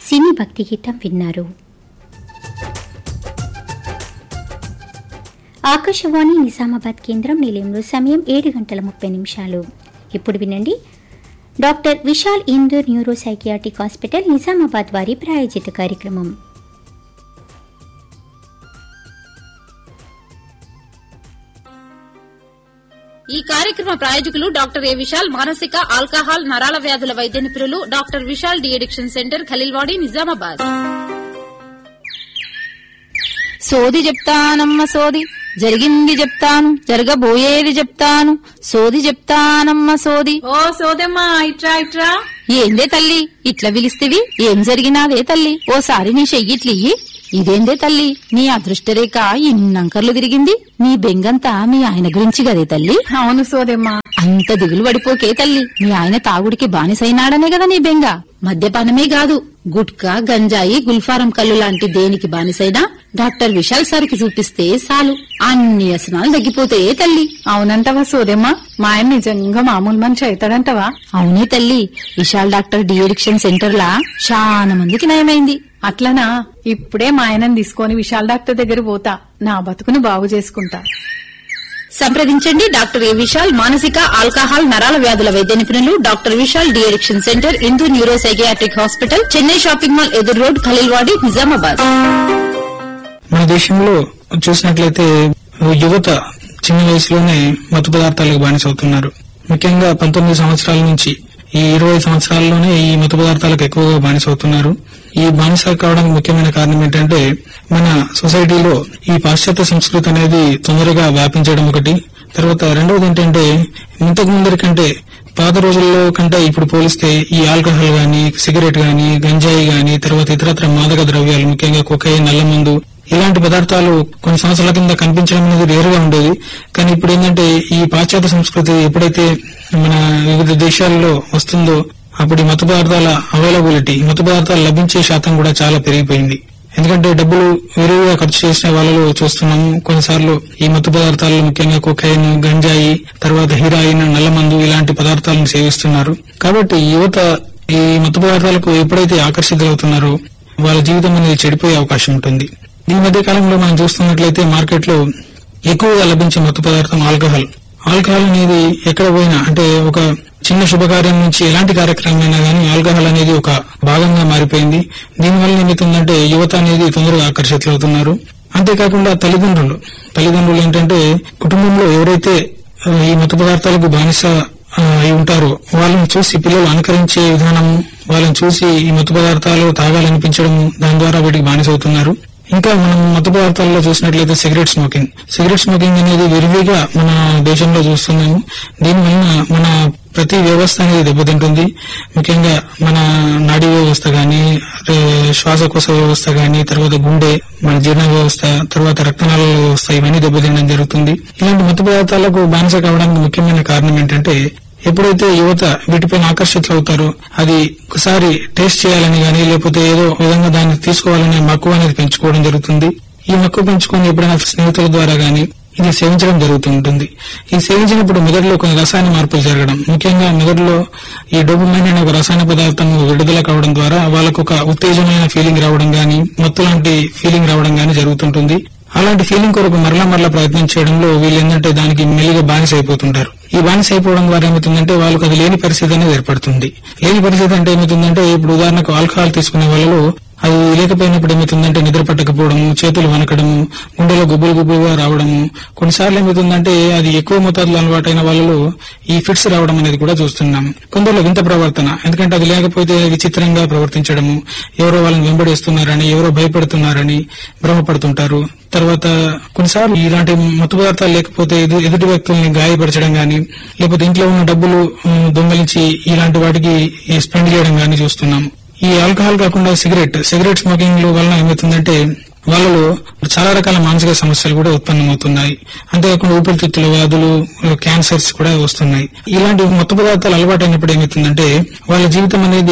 సినీ భక్తి గీతం విన్నారు ఆకాశవాణి నిజామాబాద్ కేంద్రం నిలయంలో సమయం ఏడు గంటల ముప్పై నిమిషాలు ఇప్పుడు వినండి doctor Vishal Indur neuro psychiatric hospital Nizamabad వారి ప్రాయోజిత కార్యక్రమం ఈ కార్యక్రమ ప్రాయోజకులు డాక్టర్ ఏ విశాల్ మానసిక ఆల్కహాల్ నరాల వ్యాధుల వైద్య నిపుణులు doctor Vishal de addiction centre Khaleelwadi Nizamabad సోది చెప్తానమ్మ సోది జరిగింది చెప్తాను జరగబోయేది చెప్తాను సోది చెప్తానమ్మ సోది ఓ సోదమ్మా ఇట్రా ఇట్రా ఏందే తల్లి ఇట్లా పిలిస్తేవి ఏం జరిగినాదే తల్లి ఓసారి నీ చెయ్యిట్లియ్యి ఇదేందే తల్లి నీ అదృష్టరేఖ ఇన్నంకర్లు తిరిగింది నీ బెంగంతా మీ ఆయన గురించి గదే తల్లి అవును సోదమ్మా అంత దిగులు పడిపోకే తల్లి మీ ఆయన తాగుడికి బానిసైనాడనే కదా నీ బెంగ మద్యపానమే కాదు గుట్కా గంజాయి గుల్ఫారం కళ్ళు లాంటి దేనికి బానిసైనా డాక్టర్ విశాల్ సార్కి చూపిస్తే చాలు అన్ని వ్యసనాలు తగ్గిపోతాయే తల్లి అవునంటవా సోదమ్మా మా ఆయన నిజంగా మామూలు మనిషి అవుతాడంటవా అవునే తల్లి Vishal doctor de addiction centre లా చాలా మందికి నయమైంది అట్లనా ఇప్పుడే మా ఆయనని తీసుకొని విశాల్ డాక్టర్ దగ్గర పోతా నా బతుకును బాగు చేసుకుంటా సంప్రదించండి డాక్టర్ ఏ విశాల్ మానసిక ఆల్కహాల్ నరాల వ్యాధుల వైద్య నిపుణులు doctor Vishal de addiction centre Indu neuro psychiatric hospital Chennai shopping mall ఎదురు రోడ్ ఖలీల్వాడి నిజామాబాద్ మన దేశంలో చూసినట్లయితే యువత చిన్న వయసులోనే మత్తు పదార్థాలకు బానిసవుతున్నారు ముఖ్యంగా పంతొమ్మిది సంవత్సరాల నుంచి ఈ ఇరవై సంవత్సరాల్లోనే ఈ మత్తు పదార్థాలకు ఎక్కువగా బానిసవుతున్నారు ఈ బానిస కావడానికి ముఖ్యమైన కారణం ఏంటంటే మన సొసైటీలో ఈ పాశ్చాత్య సంస్కృతి అనేది తొందరగా వ్యాపించడం ఒకటి తర్వాత రెండవది ఏంటంటే ఇంతకు ముందరి కంటే పాత రోజుల్లో కంటే ఇప్పుడు పోలిస్తే ఈ ఆల్కహాల్ గాని సిగరెట్ గాని గంజాయి గాని తర్వాత ఇతరత్ర మాదక ద్రవ్యాలు ముఖ్యంగా కొకైన్ నల్లమందు ఇలాంటి పదార్థాలు కొన్ని సంవత్సరాల కింద కనిపించడం అనేది రేరుగా ఉండేది కానీ ఇప్పుడు ఏంటంటే ఈ పాశ్చాత్య సంస్కృతి ఎప్పుడైతే మన వివిధ దేశాల్లో వస్తుందో అప్పుడు ఈ మత్తు పదార్థాల అవైలబిలిటీ మత్తు పదార్థాలు లభించే శాతం కూడా చాలా పెరిగిపోయింది ఎందుకంటే డబ్బులు విరివిగా ఖర్చు చేసిన వాళ్ళలో చూస్తున్నాము కొన్నిసార్లు ఈ మత్తు పదార్థాల్లో ముఖ్యంగా కొకైన్ గంజాయి తర్వాత హిరాయిన్ నల్లమందు ఇలాంటి పదార్థాలను సేవిస్తున్నారు కాబట్టి యువత ఈ మత్తు పదార్థాలకు ఎప్పుడైతే ఆకర్షితులవుతున్నారో వాళ్ళ జీవితం అనేది చెడిపోయే అవకాశం ఉంటుంది ఈ మధ్య కాలంలో మనం చూస్తున్నట్లయితే మార్కెట్ లో ఎక్కువగా లభించే మత్తు పదార్థం ఆల్కహాల్ ఆల్కహాల్ అనేది ఎక్కడ పోయినా అంటే ఒక చిన్న శుభకార్యం నుంచి ఎలాంటి కార్యక్రమమైనా గానీ ఆల్కహాల్ అనేది ఒక భాగంగా మారిపోయింది దీనివల్ల ఏమవుతుందంటే యువత అనేది తొందరగా ఆకర్షితులవుతున్నారు అంతేకాకుండా తల్లిదండ్రులు తల్లిదండ్రులు ఏంటంటే కుటుంబంలో ఎవరైతే ఆ, ఈ మత్తు పదార్థాలకు బానిస ఆ, అయి ఉంటారో వాళ్ళని చూసి పిల్లలు అనుకరించే విధానం వాళ్ళని చూసి ఈ మత్తు పదార్థాలు తాగాలనిపించడం దాని ద్వారా వీటికి బానిసవుతున్నారు ఇంకా మనం మత్తు పదార్థాల్లో చూసినట్లయితే సిగరెట్ స్మోకింగ్ సిగరెట్ స్మోకింగ్ అనేది విరివిగా మన దేశంలో చూస్తున్నాము దీనివలన మన ప్రతి వ్యవస్థ అనేది దెబ్బతింటుంది ముఖ్యంగా మన నాడీ వ్యవస్థ గాని రే- శ్వాసకోశ వ్యవస్థ గాని తర్వాత గుండె మన జీర్ణ వ్యవస్థ తర్వాత రక్తనాళ వ్యవస్థ ఇవన్నీ దెబ్బతినడం జరుగుతుంది ఇలాంటి మత్తు పదార్థాలకు బానిస కావడానికి ముఖ్యమైన కారణం ఏంటంటే ఎప్పుడైతే యువత వీటిపైన ఆకర్షితులు అవుతారో అది ఒకసారి టేస్ట్ చేయాలని గానీ లేకపోతే ఏదో విధంగా దాన్ని తీసుకోవాలనే మక్కువ అనేది పెంచుకోవడం జరుగుతుంది ఈ మక్కువ పెంచుకొని ఎప్పుడైనా స్నేహితుల ద్వారా గానీ ఇది సేవించడం జరుగుతుంటుంది ఈ సేవించినప్పుడు మెదడులో కొన్ని రసాయన మార్పులు జరగడం ముఖ్యంగా మెదడులో ఈ డోపమైన్ అనే ఒక రసాయన పదార్థం విడుదల కావడం ద్వారా వాళ్ళకు ఒక ఉత్తేజమైన ఫీలింగ్ రావడం గానీ మత్తు లాంటి ఫీలింగ్ రావడం గానీ జరుగుతుంటుంది అలాంటి ఫీలింగ్ కొరకు మరలా మరలా ప్రయత్నం చేయడంలో వీళ్ళు ఏంటంటే దానికి మెల్లిగా బానిస అయిపోతుంటారు ఈ బానిస అయిపోవడం ద్వారా ఏమవుతుందంటే వాళ్ళకి అది లేని పరిస్థితి అనేది ఏర్పడుతుంది లేని పరిస్థితి అంటే ఏమవుతుందంటే ఇప్పుడు ఉదాహరణకు ఆల్కహాల్ తీసుకునే వాళ్ళలో అది లేకపోయినప్పుడు ఏమవుతుందంటే నిద్ర పట్టకపోవడము చేతులు వనకడము గుండెలో గుబ్బులు గుబ్బులుగా రావడము కొన్నిసార్లు ఏమవుతుందంటే అది ఎక్కువ మోతాదులో అలవాటైన వాళ్ళలో ఈ ఫిట్స్ రావడం అనేది కూడా చూస్తున్నాం కొందరిలో వింత ప్రవర్తన ఎందుకంటే అది లేకపోతే విచిత్రంగా ప్రవర్తించడము ఎవరో వాళ్ళని వెంబడిస్తున్నారని ఎవరో భయపెడుతున్నారని భ్రమపడుతుంటారు తర్వాత కొన్నిసార్లు ఇలాంటి మత్తు పదార్థాలు లేకపోతే ఎదు- ఎదుటి వ్యక్తుల్ని గాయపరచడం గాని లేకపోతే ఇంట్లో ఉన్న డబ్బులు ఉమ్, దొంగలించి ఇలాంటి వాటికి స్పెండ్ చేయడం గాని చూస్తున్నాం ఈ ఆల్కహాల్ కాకుండా సిగరెట్ సిగరెట్ స్మోకింగ్ వలన ఏమవుతుందంటే వాళ్ళలో చాలా రకాల మానసిక సమస్యలు కూడా ఉత్పన్నమవుతున్నాయి అంతేకాకుండా ఊపిరితిత్తుల వ్యాధులు క్యాన్సర్స్ కూడా వస్తున్నాయి ఇలాంటి మత్తు పదార్థాలు అలవాటైనప్పుడు ఏమవుతుందంటే వాళ్ళ జీవితం అనేది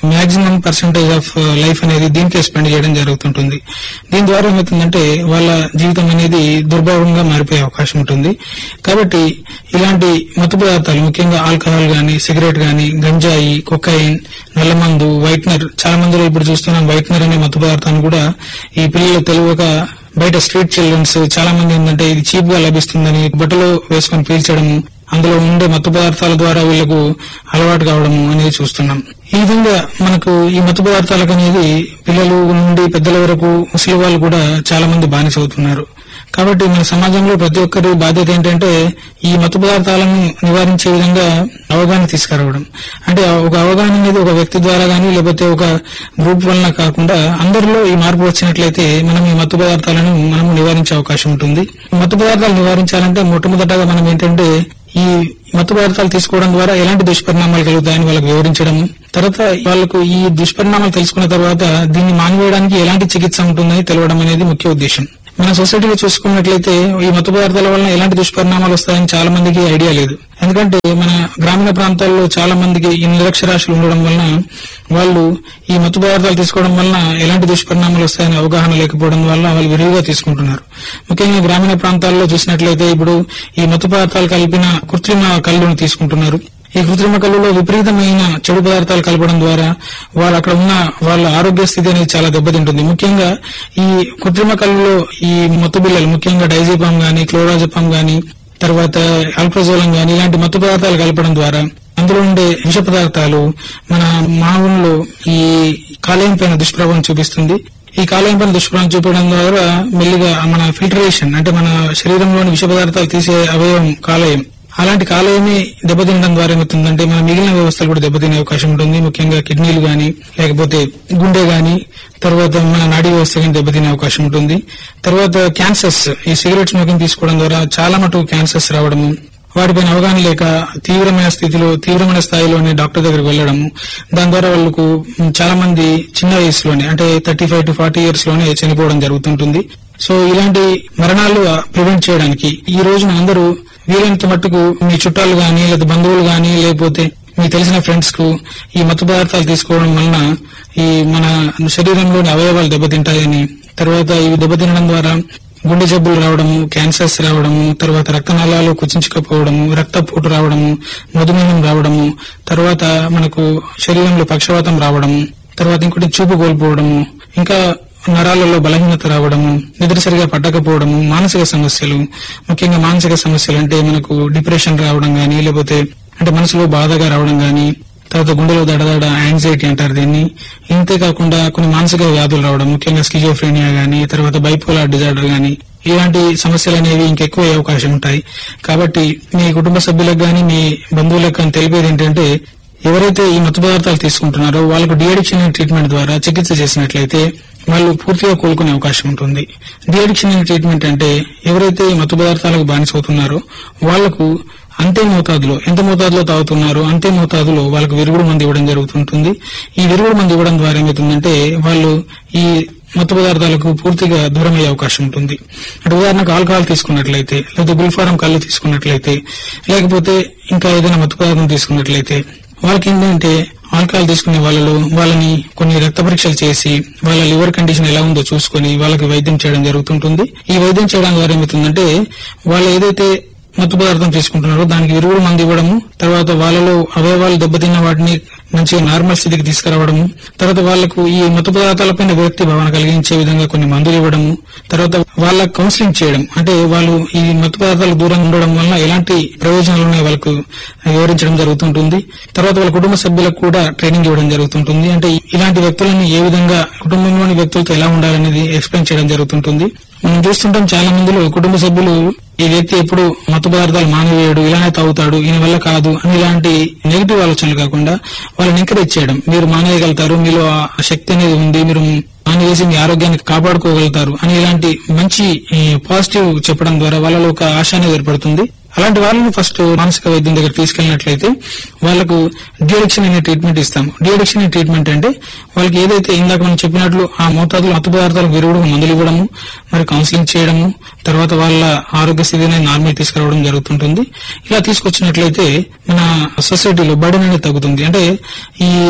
మాక్సిమం పర్సంటేజ్ ఆఫ్ లైఫ్ అనేది దీనికే స్పెండ్ చేయడం జరుగుతుంటుంది దీని ద్వారా ఏమవుతుందంటే వాళ్ళ జీవితం అనేది దుర్భావంగా మారిపోయే అవకాశం ఉంటుంది కాబట్టి ఇలాంటి మత్తు పదార్థాలు ముఖ్యంగా ఆల్కహాల్ గాని సిగరెట్ గాని గంజాయి కొకైన్ నల్లమందు వైట్నర్ చాలా మందిలో ఇప్పుడు చూస్తున్నాం వైట్నర్ అనే మత్తు పదార్థాన్ని కూడా ఈ పిల్లలు తెలియక బయట స్ట్రీట్ చిల్డ్రన్స్ చాలా మంది ఏంటంటే ఇది చీప్ గా లభిస్తుందని బట్టలో వేసుకొని పీల్చడము అందులో ఉండే మత్తు పదార్థాల ద్వారా వీళ్లకు అలవాటు కావడము అనేది చూస్తున్నాం ఈ విధంగా మనకు ఈ మత్తు పదార్థాలకు అనేది పిల్లలు నుండి పెద్దల వరకు ముసలి వాళ్ళు కూడా చాలా మంది బానిస అవుతున్నారు కాబట్టి మన సమాజంలో ప్రతి ఒక్కరి బాధ్యత ఏంటంటే ఈ మత్తు పదార్థాలను నివారించే విధంగా అవగాహన తీసుకురావడం అంటే ఒక అవగాహన అనేది ఒక వ్యక్తి ద్వారా గానీ లేకపోతే ఒక గ్రూప్ వలన కాకుండా అందరిలో ఈ మార్పు వచ్చినట్లయితే మనం ఈ మత్తు పదార్థాలను మనం నివారించే అవకాశం ఉంటుంది ఈ మత్తు పదార్థాలు నివారించాలంటే మొట్టమొదటగా మనం ఏంటంటే ఈ మత్తు పదార్థాలు తీసుకోవడం ద్వారా ఎలాంటి దుష్పరిణామాలు కలుగుతాయని వాళ్ళకి వివరించడం తర్వాత వాళ్ళకు ఈ దుష్పరిణామాలు తెలుసుకున్న తర్వాత దీన్ని మానివేయడానికి ఎలాంటి చికిత్స ఉంటుందని తెలవడం అనేది ముఖ్య ఉద్దేశం మన సొసైటీలో చూసుకున్నట్లయితే ఈ మత్తు పదార్థాల వలన ఎలాంటి దుష్పరిణామాలు వస్తాయని చాలా మందికి ఐడియా లేదు ఎందుకంటే మన గ్రామీణ ప్రాంతాల్లో చాలా మందికి ఈ నిరక్షరాస్యులు ఉండడం వలన వాళ్ళు ఈ మత్తు పదార్థాలు తీసుకోవడం వలన ఎలాంటి దుష్పరిణామాలు వస్తాయని అవగాహన లేకపోవడం వల్ల వాళ్ళు విరివిగా తీసుకుంటున్నారు ముఖ్యంగా గ్రామీణ ప్రాంతాల్లో చూసినట్లయితే ఇప్పుడు ఈ మత్తు పదార్థాలు కలిపిన కృత్రిమ కళ్ళును తీసుకుంటున్నారు ఈ కృత్రిమ కళ్ళులో విపరీతమైన చెడు పదార్థాలు కలపడం ద్వారా వాళ్ళు అక్కడ ఉన్న వాళ్ళ ఆరోగ్య స్థితి అనేది చాలా దెబ్బతింటుంది ముఖ్యంగా ఈ కృత్రిమ కళ్ళులో ఈ మత్తు బిల్లలు ముఖ్యంగా డైజీపామ్ గాని క్లోరాజపామ్ గాని తర్వాత ఆల్ప్రజోలం గాని ఇలాంటి మత్తు పదార్థాలు కలపడం ద్వారా అందులో ఉండే విష పదార్థాలు మన మానవుల్లో ఈ కాలేయం పైన దుష్ప్రభావం చూపిస్తుంది ఈ కాలేయం పైన దుష్ప్రభావం చూపడం ద్వారా మెల్లిగా మన ఫిల్టరేషన్ అంటే మన శరీరంలోని విష పదార్థాలు తీసే అవయవం కాలేయం అలాంటి కాలేయమే దెబ్బతినడం ద్వారా ఏమవుతుందంటే మన మిగిలిన వ్యవస్థలు కూడా దెబ్బతినే అవకాశం ఉంటుంది ముఖ్యంగా కిడ్నీలు గాని లేకపోతే గుండె గాని తర్వాత మన నాడీ వ్యవస్థ కానీ దెబ్బతినే అవకాశం ఉంటుంది తర్వాత క్యాన్సర్స్ ఈ సిగరెట్ స్మోకింగ్ తీసుకోవడం ద్వారా చాలా మటుకు క్యాన్సర్స్ రావడము వాటిపైన అవగాహన లేక తీవ్రమైన స్థితిలో తీవ్రమైన స్థాయిలోనే డాక్టర్ దగ్గరికి వెళ్లడము దాని ద్వారా వాళ్ళకు చాలా మంది చిన్న వయసులోనే అంటే thirty five to forty years లోనే చనిపోవడం జరుగుతుంటుంది సో ఇలాంటి మరణాలు ప్రివెంట్ చేయడానికి ఈ రోజున అందరూ వీలైనంత మట్టుకు మీ చుట్టాలు గాని లేదా బంధువులు గాని లేకపోతే మీకు తెలిసిన ఫ్రెండ్స్ కు ఈ మత్తు పదార్థాలు తీసుకోవడం వలన ఈ మన శరీరంలోని అవయవాలు దెబ్బతింటాయని తర్వాత ఇవి దెబ్బతినడం ద్వారా గుండె జబ్బులు రావడము క్యాన్సర్స్ రావడము తర్వాత రక్తనాళాలు కుచించుకపోవడము రక్తపోటు రావడము మధుమేహం రావడము తర్వాత మనకు శరీరంలో పక్షవాతం రావడము తర్వాత ఇంకోటి చూపు కోల్పోవడము ఇంకా నరాలలో బలహీనత రావడము నిద్ర సరిగా పట్టకపోవడము మానసిక సమస్యలు ముఖ్యంగా మానసిక సమస్యలు అంటే మనకు డిప్రెషన్ రావడం గానీ లేకపోతే అంటే మనసులో బాధగా రావడం గానీ తర్వాత గుండెలో దడదడ యాంగ్జైటీ అంటారు దీన్ని ఇంతే కాకుండా కొన్ని మానసిక వ్యాధులు రావడం ముఖ్యంగా స్కిజోఫ్రేనియా గానీ తర్వాత బైపోలార్ డిజార్డర్ గానీ ఇలాంటి సమస్యలు అనేవి ఇంకెక్కువ అయ్యే అవకాశం ఉంటాయి కాబట్టి మీ కుటుంబ సభ్యులకు గానీ మీ బంధువులకు కానీ తెలిపేది ఏంటంటే ఎవరైతే ఈ మత్తు పదార్థాలు తీసుకుంటున్నారో వాళ్ళకు డిఅడిక్షన్ ట్రీట్మెంట్ ద్వారా చికిత్స చేసినట్లయితే వాళ్ళు పూర్తిగా కోలుకునే అవకాశం ఉంటుంది డిఅడిక్షన్ ట్రీట్మెంట్ అంటే ఎవరైతే ఈ మత్తు పదార్థాలకు బానిసవుతున్నారో వాళ్లకు అంతే మోతాదులో ఎంత మోతాదులో తాగుతున్నారో అంతే మోతాదులో వాళ్ళకు విరుగుడు మంది ఇవ్వడం జరుగుతుంటుంది ఈ విరుగుడు మంది ఇవ్వడం ద్వారా ఏమవుతుందంటే వాళ్ళు ఈ మత్తు పదార్థాలకు పూర్తిగా దూరం అయ్యే అవకాశం ఉంటుంది అంటే ఉదాహరణకు ఆల్కహాల్ తీసుకున్నట్లయితే లేదా గుల్ఫారం కళ్ళు తీసుకున్నట్లయితే లేకపోతే ఇంకా ఏదైనా మత్తు పదార్థం తీసుకున్నట్లయితే వాళ్ళకి ఏంటంటే ఆల్కహాల్ తీసుకునే వాళ్ళలో వాళ్ళని కొన్ని రక్త పరీక్షలు చేసి వాళ్ళ లివర్ కండిషన్ ఎలా ఉందో చూసుకొని వాళ్ళకి వైద్యం చేయడం జరుగుతుంటుంది ఈ వైద్యం చేయడం ద్వారా ఏమవుతుందంటే వాళ్ళు ఏదైతే మత్తు పదార్థం తీసుకుంటున్నారో దానికి విరుగుడు మంది ఇవ్వడము తర్వాత వాళ్ళలో అవయవాలు దెబ్బతిన్న వాటిని మంచిగా నార్మల్ స్థితికి తీసుకురావడము తర్వాత వాళ్లకు ఈ మత్తు పదార్థాలపైన విరక్తి భావన కలిగించే విధంగా కొన్ని మందులు ఇవ్వడము తర్వాత వాళ్ళ కౌన్సిలింగ్ చేయడం అంటే వాళ్ళు ఈ మత్తు పదార్థాలకు దూరంగా ఉండడం వల్ల ఎలాంటి ప్రయోజనాలు ఉన్నాయో వాళ్ళకు వివరించడం జరుగుతుంటుంది తర్వాత వాళ్ళ కుటుంబ సభ్యులకు కూడా ట్రైనింగ్ ఇవ్వడం జరుగుతుంటుంది అంటే ఇలాంటి వ్యక్తులను ఏ విధంగా కుటుంబంలోని వ్యక్తులతో ఎలా ఉండాలనేది ఎక్స్ప్లెయిన్ చేయడం జరుగుతుంటుంది మనం చూస్తుంటాం చాలా మందిలో కుటుంబ సభ్యులు ఈ వ్యక్తి ఎప్పుడు మత్తు పదార్థాలు మానవేయడు ఇలానే తాగుతాడు ఈయన వల్ల కాదు అని ఇలాంటి నెగిటివ్ ఆలోచనలు కాకుండా వాళ్ళని ఎంకరేజ్ చేయడం మీరు మానేయగలుగుతారు మీలో ఆ శక్తి అనేది ఉంది మీరు మానేసి మీ ఆరోగ్యాన్ని కాపాడుకోగలుగుతారు అని ఇలాంటి మంచి పాజిటివ్ చెప్పడం ద్వారా వాళ్ళలో ఒక ఆశ అనేది ఏర్పడుతుంది అలాంటి వాళ్ళని ఫస్ట్ మానసిక వైద్యం దగ్గర తీసుకెళ్ళినట్లయితే వాళ్ళకు డిఅడిక్షన్ అనే ట్రీట్మెంట్ ఇస్తాం డిఅడిక్షన్ అనే ట్రీట్మెంట్ అంటే వాళ్ళకి ఏదైతే ఇందాక మనం చెప్పినట్లు ఆ మోతాదులో మత్తు పదార్థాలకు విరుగుడు మందులు ఇవ్వడము మరి కౌన్సిలింగ్ చేయడము తర్వాత వాళ్ళ ఆరోగ్య స్థితిని నార్మల్ తీసుకురావడం జరుగుతుంటుంది ఇలా తీసుకొచ్చినట్లయితే మన సొసైటీలో బర్డెన్ అనేది తగ్గుతుంది అంటే ఈ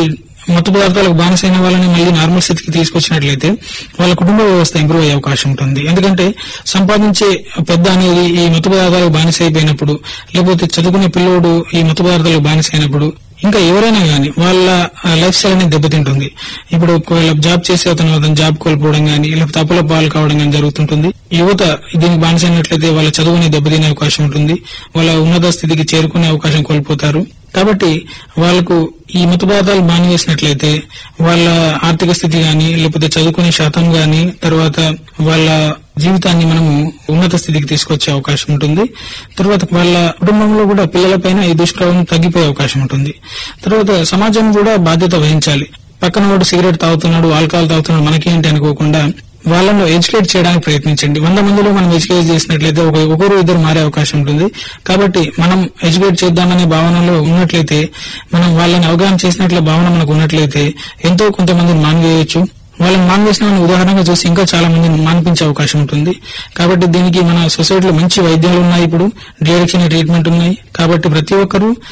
మత్తు పదార్థాలకు బానిసైన వాళ్ళని మళ్ళీ నార్మల్ స్థితికి తీసుకొచ్చినట్లయితే వాళ్ళ కుటుంబ వ్యవస్థ ఇంప్రూవ్ అయ్యే అవకాశం ఉంటుంది ఎందుకంటే సంపాదించే పెద్ద అనేది ఈ మత్తు పదార్థాలకు బానిస అయిపోయినప్పుడు లేకపోతే చదువుకునే పిల్లోడు ఈ మత్తు పదార్థాలకు బానిస అయినప్పుడు ఇంకా ఎవరైనా గాని వాళ్ళ లైఫ్ స్టైల్ అనేది దెబ్బతింటుంది ఇప్పుడు ఒకవేళ జాబ్ చేసే అతను అతను జాబ్ కోల్పోవడం గానీ లేకపోతే అప్పుల పాలు కావడం గానీ జరుగుతుంటుంది యువత దీనికి బానిసైనట్లయితే వాళ్ళ చదువు అనేది దెబ్బతినే అవకాశం ఉంటుంది వాళ్ళ ఉన్నత స్థితికి చేరుకునే అవకాశం కోల్పోతారు కాబట్టి వాళ్ళకు ఈ మత పదార్థాలు మానివేసినట్లయితే వాళ్ళ ఆర్థిక స్థితి గాని లేకపోతే చదువుకునే శాతం గాని తర్వాత వాళ్ళ జీవితాన్ని మనము ఉన్నత స్థితికి తీసుకొచ్చే అవకాశం ఉంటుంది తర్వాత వాళ్ళ కుటుంబంలో కూడా పిల్లలపైన ఈ దుష్ప్రభావం తగ్గిపోయే అవకాశం ఉంటుంది తర్వాత సమాజం కూడా బాధ్యత వహించాలి పక్కన వాడు సిగరెట్ తాగుతున్నాడు ఆల్కహాల్ తాగుతున్నాడు మనకేంటి అనుకోకుండా వాళ్ళను ఎడ్యుకేట్ చేయడానికి ప్రయత్నించండి వంద మందిలో మనం ఎడ్యుకేట్ చేసినట్లయితే ఒక ఒకరు ఇద్దరు మారే అవకాశం ఉంటుంది కాబట్టి మనం ఎడ్యుకేట్ చేద్దామనే భావనలో ఉన్నట్లయితే మనం వాళ్ళని అవగాహన చేసినట్ల భావన మనకు ఉన్నట్లయితే ఎంతో కొంతమందిని మానివేయచ్చు వాళ్ళని మాన్వేసిన వాళ్ళని ఉదాహరణగా చూసి ఇంకా చాలా మందిని మాన్పించే అవకాశం ఉంటుంది కాబట్టి దీనికి మన సొసైటీలో మంచి వైద్యాలు ఉన్నాయి ఇప్పుడు డైరెక్షన్ ట్రీట్మెంట్ ఉన్నాయి కాబట్టి ప్రతి ఒక్కరూ